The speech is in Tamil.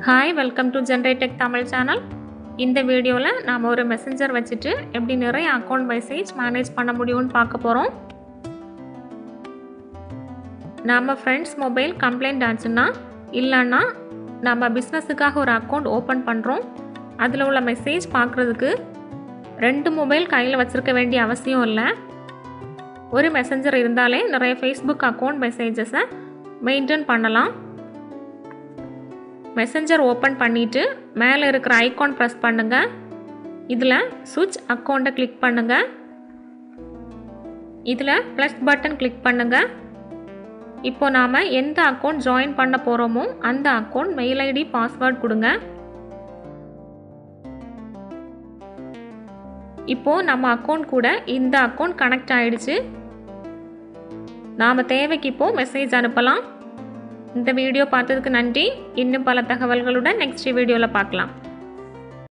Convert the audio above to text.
ஹாய் வெல்கம் டு ஜென்ரேடெக் தமிழ் சேனல் இந்த வீடியோவில் நாம் ஒரு மெசஞ்சர் வச்சுட்டு எப்படி நிறைய அக்கௌண்ட் மெசேஜ் மேனேஜ் பண்ண முடியும்னு பார்க்க போகிறோம் நம்ம ஃப்ரெண்ட்ஸ் மொபைல் கம்ப்ளைண்ட் ஆச்சுன்னா இல்லைன்னா நம்ம பிஸ்னஸுக்காக ஒரு அக்கௌண்ட் ஓப்பன் பண்ணுறோம் அதில் உள்ள மெசேஜ் பார்க்குறதுக்கு ரெண்டு மொபைல் கையில் வச்சுருக்க வேண்டிய அவசியம் இல்லை ஒரு மெசஞ்சர் இருந்தாலே நிறைய ஃபேஸ்புக் அக்கௌண்ட் மெசேஜஸை மெயின்டைன் பண்ணலாம் மெசஞ்சர் ஓப்பன் பண்ணிவிட்டு மேலே இருக்கிற ஐகான் ப்ரெஸ் பண்ணுங்கள் இதில் சுவிட்ச் அக்கௌண்ட்டை கிளிக் பண்ணுங்கள் இதில் ப்ளஸ் பட்டன் கிளிக் பண்ணுங்கள் இப்போ நாம் எந்த அக்கௌண்ட் ஜாயின் பண்ண போகிறோமோ அந்த அக்கௌண்ட் மெயில் ஐடி பாஸ்வேர்ட் கொடுங்க இப்போது நம்ம அக்கௌண்ட் கூட இந்த அக்கௌண்ட் கனெக்ட் ஆகிடுச்சு நாம் தேவைக்கு இப்போது மெசேஜ் அனுப்பலாம் இந்த வீடியோ பார்த்ததுக்கு நன்றி இன்னும் பல தகவல்களுடன் நெக்ஸ்ட் வீடியோவில் பார்க்கலாம்